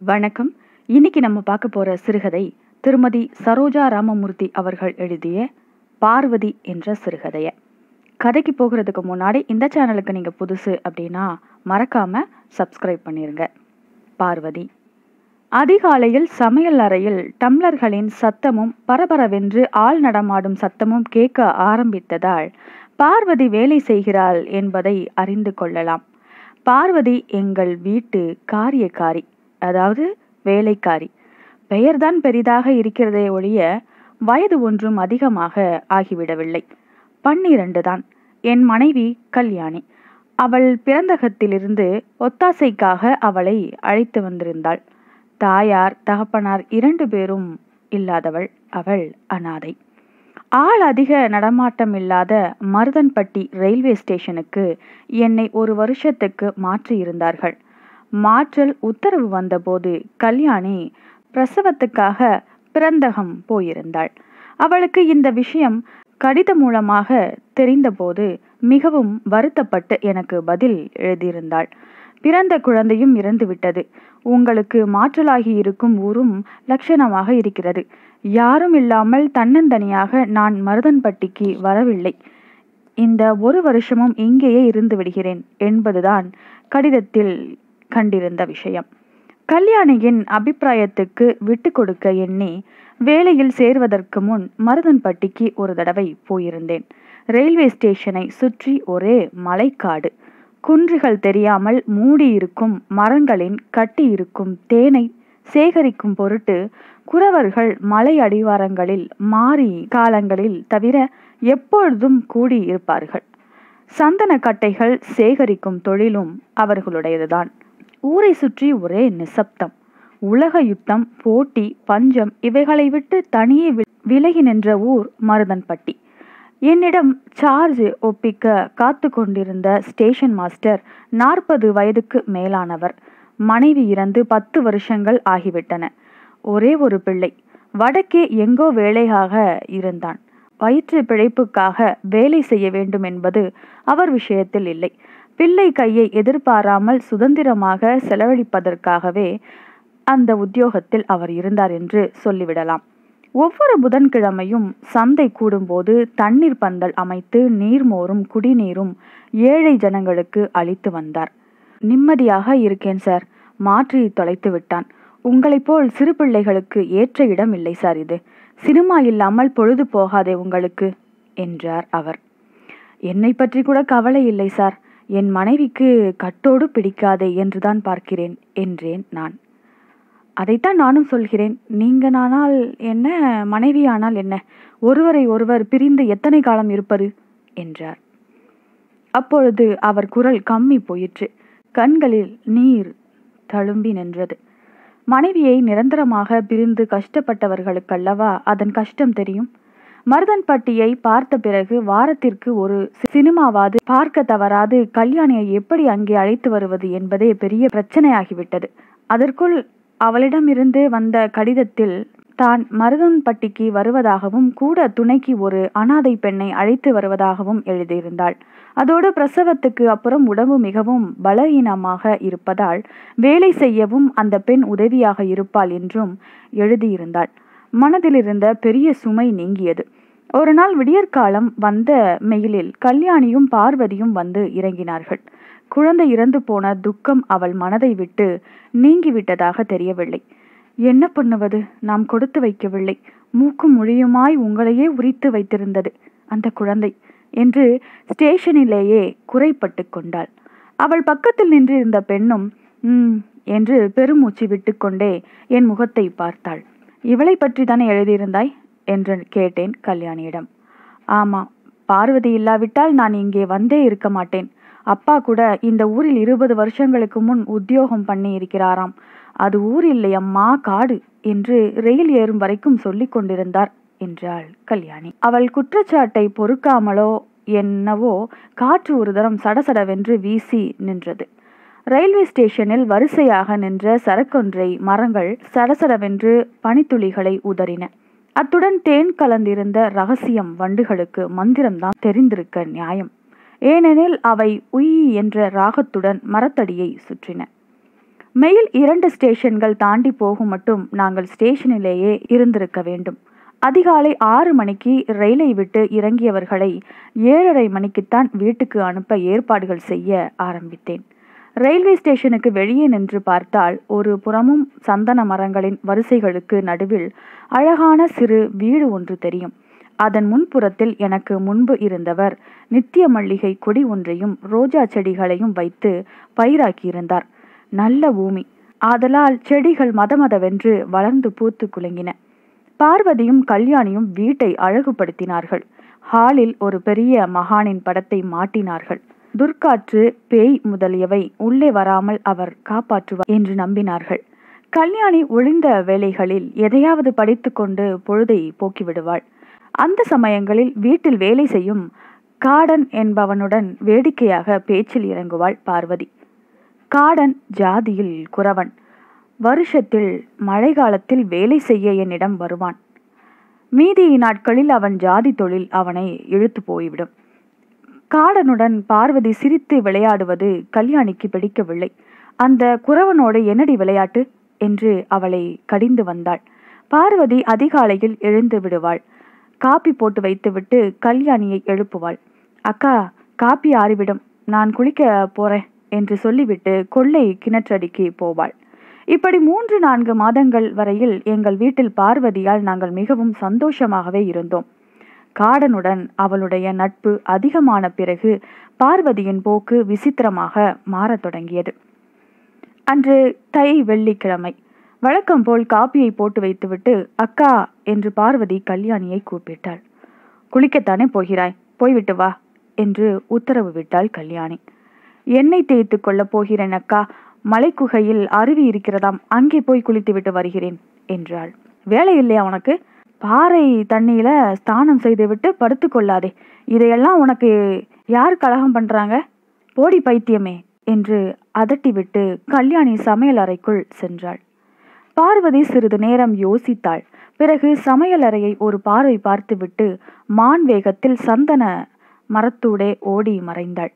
வணக்கம் இன்னைக்கு நம்ம பார்க்க போற சிறுகதை திருமதி சரோஜா ராமமூர்த்தி அவர்கள் எழுதிய பார்வதி என்ற சிறுகதைய கதைக்கு போகிறதுக்கு முன்னாடி இந்த சேனலுக்கு நீங்க புதுசு அப்படின்னா மறக்காம சப்ஸ்கிரைப் பண்ணிருங்க பார்வதி அதிகாலையில் சமையல் அறையில் டம்ளர்களின் சத்தமும் பரபரவென்று ஆள் நடமாடும் சத்தமும் கேட்க ஆரம்பித்ததால் பார்வதி வேலை செய்கிறாள் என்பதை அறிந்து கொள்ளலாம் பார்வதி எங்கள் வீட்டு காரியக்காரி அதாவது வேலைக்காரி பெயர்தான் பெரிதாக இருக்கிறதே ஒழிய வயது ஒன்றும் அதிகமாக ஆகிவிடவில்லை பன்னிரண்டு தான் என் மனைவி கல்யாணி அவள் பிறந்தகத்திலிருந்து ஒத்தாசைக்காக அவளை அழைத்து வந்திருந்தாள் தாயார் தகப்பனார் இரண்டு பேரும் இல்லாதவள் அவள் அனாதை ஆள் அதிக நடமாட்டம் இல்லாத மருதன்பட்டி ரயில்வே ஸ்டேஷனுக்கு என்னை ஒரு வருஷத்துக்கு மாற்றி இருந்தார்கள் மாற்றல் உத்தரவு வந்தபோது கல்யாணி பிரசவத்துக்காக பிறந்தகம் போயிருந்தாள் அவளுக்கு இந்த விஷயம் கடிதம் மூலமாக தெரிந்தபோது மிகவும் வருத்தப்பட்டு எனக்கு பதில் எழுதியிருந்தாள் பிறந்த குழந்தையும் இறந்து விட்டது உங்களுக்கு மாற்றலாகி இருக்கும் ஊரும் லட்சணமாக இருக்கிறது யாரும் இல்லாமல் தன்னந்தனியாக நான் மருதன்பட்டிக்கு வரவில்லை இந்த ஒரு வருஷமும் இங்கேயே இருந்து விடுகிறேன் என்பதுதான் கடிதத்தில் கண்டிருந்த விஷயம் கல்யாணியின் அபிப்பிராயத்துக்கு விட்டு கொடுக்க எண்ணி வேலையில் சேர்வதற்கு முன் மருதன்பட்டிக்கு ஒரு தடவை போயிருந்தேன் ரயில்வே ஸ்டேஷனை சுற்றி ஒரே மலைக்காடு குன்றுகள் தெரியாமல் மூடியிருக்கும் மரங்களின் கட்டியிருக்கும் தேனை சேகரிக்கும் பொருட்டு குறவர்கள் மலை அடிவாரங்களில் மாறி காலங்களில் தவிர எப்பொழுதும் கூடி இருப்பார்கள் சந்தன கட்டைகள் சேகரிக்கும் தொழிலும் அவர்களுடையதுதான் ஊரை சுற்றி ஒரே நிசப்தம் உலக யுத்தம் போட்டி பஞ்சம் இவைகளை விட்டு தனியே விலகி நின்ற ஊர் மருதன்பட்டி என்னிடம் சார்ஜ் ஒப்பிக்க காத்து கொண்டிருந்த ஸ்டேஷன் மாஸ்டர் நாற்பது வயதுக்கு மேலானவர் மனைவி இறந்து பத்து வருஷங்கள் ஆகிவிட்டன ஒரே ஒரு பிள்ளை வடக்கே எங்கோ வேலையாக இருந்தான் வயிற்று பிழைப்புக்காக வேலை செய்ய வேண்டும் என்பது அவர் விஷயத்தில் இல்லை பிள்ளை கையை எதிர்பாராமல் சுதந்திரமாக செலவழிப்பதற்காகவே அந்த உத்தியோகத்தில் அவர் இருந்தார் என்று சொல்லிவிடலாம் ஒவ்வொரு புதன்கிழமையும் சந்தை கூடும்போது தண்ணீர் பந்தல் அமைத்து நீர்மோரும் குடிநீரும் ஏழை ஜனங்களுக்கு அளித்து வந்தார் நிம்மதியாக இருக்கேன் சார் மாற்றி தொலைத்து விட்டான் உங்களைப் போல் சிறு பிள்ளைகளுக்கு ஏற்ற இடம் இல்லை சார் இது சினிமா இல்லாமல் பொழுது போகாதே உங்களுக்கு என்றார் அவர் என்னை பற்றி கூட கவலை இல்லை சார் என் மனைவிக்கு கட்டோடு பிடிக்காதே என்றுதான் பார்க்கிறேன் என்றேன் நான் அதைத்தான் நானும் சொல்கிறேன் நீங்கனானால் என்ன மனைவியானால் என்ன ஒருவரை ஒருவர் பிரிந்து எத்தனை காலம் இருப்பது என்றார் அப்பொழுது அவர் குரல் கம்மி போயிற்று கண்களில் நீர் தழும்பி நின்றது மனைவியை நிரந்தரமாக பிரிந்து கஷ்டப்பட்டவர்களுக்கல்லவா அதன் கஷ்டம் தெரியும் மருதன்பட்டியை பார்த்த பிறகு வாரத்திற்கு ஒரு சினிமாவாது பார்க்க தவறாது கல்யாணியை எப்படி அங்கே அழைத்து வருவது என்பதே பெரிய பிரச்சனையாகிவிட்டது அதற்குள் அவளிடமிருந்து வந்த கடிதத்தில் தான் மருதன்பட்டிக்கு வருவதாகவும் கூட துணைக்கு ஒரு அனாதை பெண்ணை அழைத்து வருவதாகவும் எழுதியிருந்தாள் அதோடு பிரசவத்துக்கு அப்புறம் உடம்பு மிகவும் பலவீனமாக இருப்பதால் வேலை செய்யவும் அந்த பெண் உதவியாக இருப்பாள் என்றும் எழுதியிருந்தாள் மனதில் இருந்த பெரிய சுமை நீங்கியது ஒரு நாள் விடியற்காலம் வந்த மெயிலில் கல்யாணியும் பார்வதியும் வந்து இறங்கினார்கள் குழந்தை இறந்து போன துக்கம் அவள் மனதை விட்டு நீங்கிவிட்டதாக தெரியவில்லை என்ன பண்ணுவது நாம் கொடுத்து வைக்கவில்லை மூக்கும் மொழியுமாய் உங்களையே உரித்து வைத்திருந்தது அந்த குழந்தை என்று ஸ்டேஷனிலேயே குறைப்பட்டு கொண்டாள் அவள் பக்கத்தில் நின்றிருந்த பெண்ணும் ம் என்று பெருமூச்சு விட்டுக்கொண்டே என் முகத்தை பார்த்தாள் இவளை பற்றி தானே எழுதியிருந்தாய் என்று கேட்டேன் கல்யாணியிடம் ஆமா பார்வதி இல்லாவிட்டால் நான் இங்கே வந்தே இருக்க மாட்டேன் அப்பா கூட இந்த ஊரில் இருபது வருஷங்களுக்கு முன் உத்தியோகம் பண்ணி இருக்கிறாராம் அது ஊர் இல்லை அம்மா காடு என்று ரயில் ஏறும் வரைக்கும் சொல்லிக் கொண்டிருந்தார் என்றாள் கல்யாணி அவள் குற்றச்சாட்டை பொறுக்காமலோ என்னவோ காற்று ஒரு தரம் சடசடவென்று வீசி நின்றது ரயில்வே ஸ்டேஷனில் வரிசையாக நின்ற சரக்கொன்றை மரங்கள் சடசடவென்று பனித்துளிகளை உதறின அத்துடன் தேன் கலந்திருந்த ரகசியம் வண்டுகளுக்கு மந்திரம்தான் தெரிந்திருக்க நியாயம் ஏனெனில் அவை உய் என்ற ராகத்துடன் மரத்தடியை சுற்றின மெயில் இரண்டு ஸ்டேஷன்கள் தாண்டி போகும் மட்டும் நாங்கள் ஸ்டேஷனிலேயே இருந்திருக்க வேண்டும் அதிகாலை ஆறு மணிக்கு ரயிலை விட்டு இறங்கியவர்களை ஏழரை மணிக்குத்தான் வீட்டுக்கு அனுப்ப ஏற்பாடுகள் செய்ய ஆரம்பித்தேன் ரயில்வே ஸ்டேஷனுக்கு வெளியே நின்று பார்த்தால் ஒரு புறமும் சந்தன மரங்களின் வரிசைகளுக்கு நடுவில் அழகான சிறு வீடு ஒன்று தெரியும் அதன் முன்புறத்தில் எனக்கு முன்பு இருந்தவர் நித்திய மல்லிகை கொடி ஒன்றையும் ரோஜா செடிகளையும் வைத்து பயிராக்கியிருந்தார் நல்ல பூமி ஆதலால் செடிகள் மதமதவென்று வளர்ந்து பூத்து குலுங்கின பார்வதியும் கல்யாணியும் வீட்டை அழகுபடுத்தினார்கள் ஹாலில் ஒரு பெரிய மகானின் படத்தை மாட்டினார்கள் துர்காற்று பேய் முதலியவை உள்ளே வராமல் அவர் காப்பாற்றுவார் என்று நம்பினார்கள் கல்யாணி ஒளிந்த வேலைகளில் எதையாவது படித்துக்கொண்டு பொழுதை போக்கிவிடுவாள் அந்த சமயங்களில் வீட்டில் வேலை செய்யும் காடன் என்பவனுடன் வேடிக்கையாக பேச்சில் இறங்குவாள் பார்வதி காடன் ஜாதியில் குறவன் வருஷத்தில் மழை காலத்தில் வேலை செய்ய என்னிடம் வருவான் மீதி நாட்களில் அவன் ஜாதி தொழில் அவனை இழுத்து போய்விடும் காடனுடன் பார்வதி சிரித்து விளையாடுவது கல்யாணிக்கு பிடிக்கவில்லை அந்த குறவனோடு என்னடி விளையாட்டு என்று அவளை கடிந்து வந்தாள் பார்வதி அதிகாலையில் எழுந்து விடுவாள் காப்பி போட்டு வைத்துவிட்டு கல்யாணியை எழுப்புவாள் அக்கா காப்பி ஆறிவிடும் நான் குளிக்க போறேன் என்று சொல்லிவிட்டு கொள்ளை கிணற்றடிக்கு போவாள் இப்படி மூன்று நான்கு மாதங்கள் வரையில் எங்கள் வீட்டில் பார்வதியால் நாங்கள் மிகவும் சந்தோஷமாகவே இருந்தோம் காடனுடன் அவளுடைய நட்பு அதிகமான பிறகு பார்வதியின் போக்கு விசித்திரமாக மாறத் தொடங்கியது அன்று தை வெள்ளிக்கிழமை வழக்கம் போல் காப்பியை போட்டு வைத்துவிட்டு அக்கா என்று பார்வதி கல்யாணியை கூப்பிட்டாள் குளிக்கத்தானே போகிறாய் போய்விட்டு வா என்று உத்தரவு விட்டாள் கல்யாணி எண்ணெய் தேய்த்து கொள்ளப் போகிறேன் அக்கா மலைக்குகையில் அருவி இருக்கிறதாம் அங்கே போய் குளித்துவிட்டு வருகிறேன் என்றாள் வேலை இல்லையா உனக்கு பாறை தண்ணியில ஸ்நானம் செய்துவிட்டு படுத்து கொள்ளாதே இதையெல்லாம் உனக்கு யார் கலகம் பண்றாங்க போடி பைத்தியமே என்று அதட்டிவிட்டு கல்யாணி சமையல் அறைக்குள் சென்றாள் பார்வதி சிறிது நேரம் யோசித்தாள் பிறகு சமையலறையை ஒரு பார்வை பார்த்துவிட்டு மான் வேகத்தில் சந்தன மரத்தூடே ஓடி மறைந்தாள்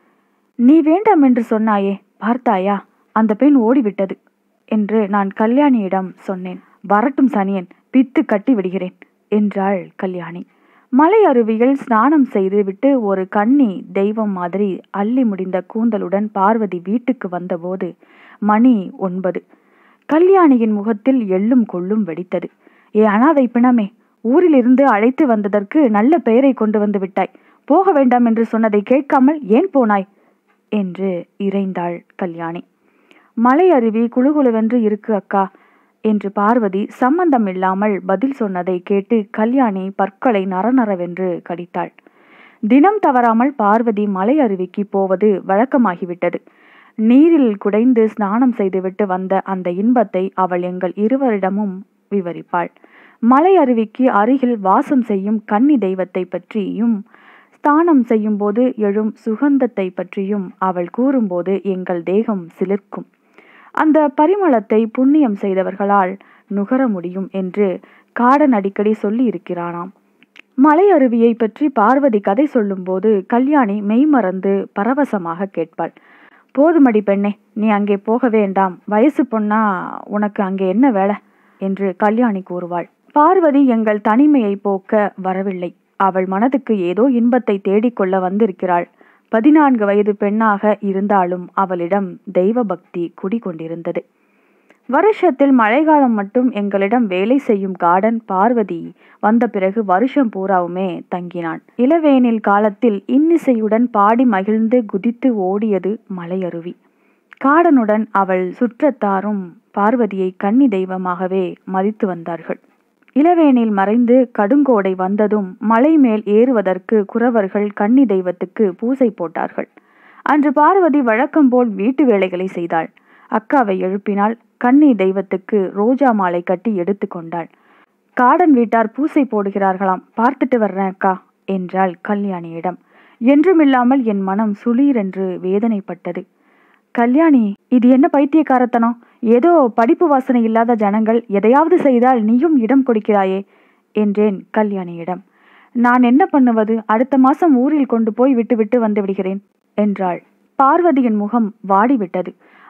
நீ வேண்டாம் என்று சொன்னாயே பார்த்தாயா அந்த பெண் ஓடிவிட்டது என்று நான் கல்யாணியிடம் சொன்னேன் வரட்டும் சனியன் பித்து கட்டி விடுகிறேன் என்றாள் கல்யாணி மலை அருவியில் ஸ்நானம் செய்து விட்டு ஒரு கன்னி தெய்வம் மாதிரி அள்ளி முடிந்த கூந்தலுடன் பார்வதி வீட்டுக்கு வந்தபோது மணி ஒன்பது கல்யாணியின் முகத்தில் எள்ளும் கொள்ளும் வெடித்தது ஏ அனாதை பிணமே ஊரிலிருந்து அழைத்து வந்ததற்கு நல்ல பெயரை கொண்டு வந்து விட்டாய் போக வேண்டாம் என்று சொன்னதை கேட்காமல் ஏன் போனாய் என்று இறைந்தாள் கல்யாணி மலை அருவி குழுகுழுவென்று இருக்கு அக்கா என்று பார்வதி சம்பந்தம் இல்லாமல் பதில் சொன்னதை கேட்டு கல்யாணி பற்களை நரநரவென்று கடித்தாள் தினம் தவறாமல் பார்வதி மலை அருவிக்கு போவது வழக்கமாகிவிட்டது நீரில் குடைந்து ஸ்நானம் செய்துவிட்டு வந்த அந்த இன்பத்தை அவள் எங்கள் இருவரிடமும் விவரிப்பாள் மலை அருவிக்கு அருகில் வாசம் செய்யும் கன்னி தெய்வத்தை பற்றியும் ஸ்தானம் செய்யும்போது எழும் சுகந்தத்தை பற்றியும் அவள் கூறும்போது எங்கள் தேகம் சிலிர்க்கும் அந்த பரிமளத்தை புண்ணியம் செய்தவர்களால் நுகர முடியும் என்று காடன் அடிக்கடி சொல்லி இருக்கிறானாம் மலை அருவியை பற்றி பார்வதி கதை சொல்லும்போது கல்யாணி மெய்மறந்து பரவசமாக கேட்பாள் போதுமடி பெண்ணே நீ அங்கே போக வேண்டாம் வயசு பொண்ணா உனக்கு அங்கே என்ன வேலை என்று கல்யாணி கூறுவாள் பார்வதி எங்கள் தனிமையை போக்க வரவில்லை அவள் மனதுக்கு ஏதோ இன்பத்தை தேடிக்கொள்ள வந்திருக்கிறாள் பதினான்கு வயது பெண்ணாக இருந்தாலும் அவளிடம் தெய்வ பக்தி குடிகொண்டிருந்தது வருஷத்தில் மழைக்காலம் மட்டும் எங்களிடம் வேலை செய்யும் கார்டன் பார்வதி வந்த பிறகு வருஷம் பூராவுமே தங்கினான் இளவேனில் காலத்தில் இன்னிசையுடன் பாடி மகிழ்ந்து குதித்து ஓடியது மலையருவி காடனுடன் அவள் சுற்றத்தாரும் பார்வதியை கன்னி தெய்வமாகவே மதித்து வந்தார்கள் இளவேனில் மறைந்து கடுங்கோடை வந்ததும் மலை மேல் ஏறுவதற்கு குறவர்கள் கன்னி தெய்வத்துக்கு பூசை போட்டார்கள் அன்று பார்வதி வழக்கம் போல் வீட்டு வேலைகளை செய்தாள் அக்காவை எழுப்பினாள் கன்னி தெய்வத்துக்கு ரோஜா மாலை கட்டி எடுத்து கொண்டாள் காடன் வீட்டார் பூசை போடுகிறார்களாம் பார்த்துட்டு வர்றேன் அக்கா என்றாள் கல்யாணியிடம் என்றுமில்லாமல் என் மனம் சுளீரென்று வேதனைப்பட்டது கல்யாணி இது என்ன பைத்தியக்காரத்தனம் ஏதோ படிப்பு வாசனை இல்லாத ஜனங்கள் எதையாவது செய்தால் நீயும் இடம் கொடுக்கிறாயே என்றேன் கல்யாணியிடம் நான் என்ன பண்ணுவது அடுத்த மாசம் ஊரில் கொண்டு போய் விட்டு விட்டு வந்து விடுகிறேன் என்றாள் பார்வதியின் முகம் வாடிவிட்டது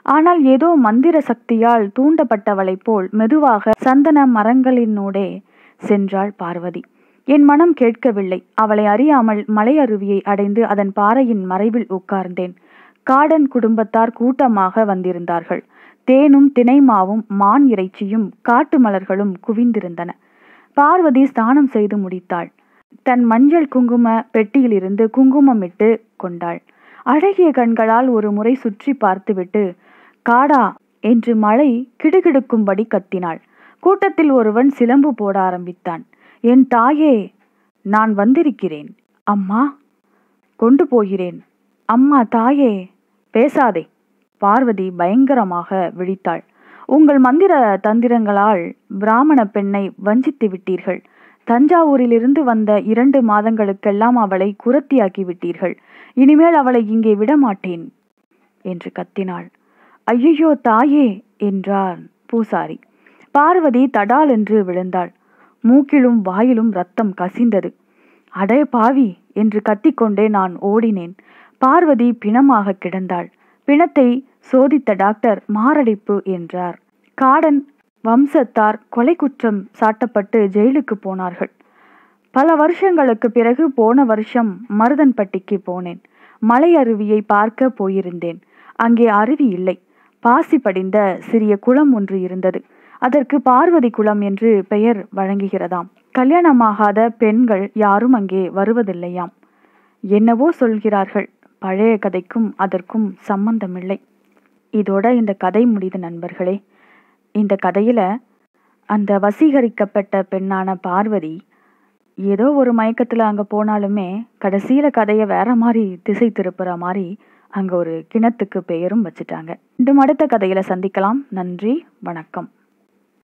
ஆனால் ஏதோ மந்திர சக்தியால் தூண்டப்பட்டவளைப் போல் மெதுவாக சந்தன மரங்களினூடே சென்றாள் பார்வதி என் மனம் கேட்கவில்லை அவளை அறியாமல் மலை அருவியை அடைந்து அதன் பாறையின் மறைவில் உட்கார்ந்தேன் காடன் குடும்பத்தார் கூட்டமாக வந்திருந்தார்கள் தேனும் தினைமாவும் மான் இறைச்சியும் காட்டு மலர்களும் குவிந்திருந்தன பார்வதி ஸ்நானம் செய்து முடித்தாள் தன் மஞ்சள் குங்கும பெட்டியிலிருந்து குங்குமமிட்டு கொண்டாள் அழகிய கண்களால் ஒரு முறை சுற்றி பார்த்துவிட்டு காடா என்று மழை கிடுகிடுக்கும்படி கத்தினாள் கூட்டத்தில் ஒருவன் சிலம்பு போட ஆரம்பித்தான் என் தாயே நான் வந்திருக்கிறேன் அம்மா கொண்டு போகிறேன் அம்மா தாயே பேசாதே பார்வதி பயங்கரமாக விழித்தாள் உங்கள் மந்திர தந்திரங்களால் பிராமண பெண்ணை வஞ்சித்து விட்டீர்கள் தஞ்சாவூரிலிருந்து வந்த இரண்டு மாதங்களுக்கெல்லாம் அவளை குரத்தியாக்கி விட்டீர்கள் இனிமேல் அவளை இங்கே விடமாட்டேன் என்று கத்தினாள் ஐயையோ தாயே என்றான் பூசாரி பார்வதி தடால் என்று விழுந்தாள் மூக்கிலும் வாயிலும் ரத்தம் கசிந்தது அடே பாவி என்று கத்திக்கொண்டே நான் ஓடினேன் பார்வதி பிணமாக கிடந்தாள் பிணத்தை சோதித்த டாக்டர் மாரடைப்பு என்றார் காடன் வம்சத்தார் கொலை குற்றம் சாட்டப்பட்டு ஜெயிலுக்கு போனார்கள் பல வருஷங்களுக்கு பிறகு போன வருஷம் மருதன்பட்டிக்கு போனேன் மலை அருவியை பார்க்க போயிருந்தேன் அங்கே அருவி இல்லை பாசி படிந்த சிறிய குளம் ஒன்று இருந்தது அதற்கு பார்வதி குளம் என்று பெயர் வழங்குகிறதாம் கல்யாணமாகாத பெண்கள் யாரும் அங்கே வருவதில்லையாம் என்னவோ சொல்கிறார்கள் பழைய கதைக்கும் அதற்கும் சம்பந்தமில்லை இதோட இந்த கதை முடியுது நண்பர்களே இந்த கதையில அந்த வசீகரிக்கப்பட்ட பெண்ணான பார்வதி ஏதோ ஒரு மயக்கத்துல அங்க போனாலுமே கடைசியில கதையை வேற மாதிரி திசை திருப்புற மாதிரி அங்க ஒரு கிணத்துக்கு பெயரும் வச்சுட்டாங்க மீண்டும் அடுத்த கதையில சந்திக்கலாம் நன்றி வணக்கம்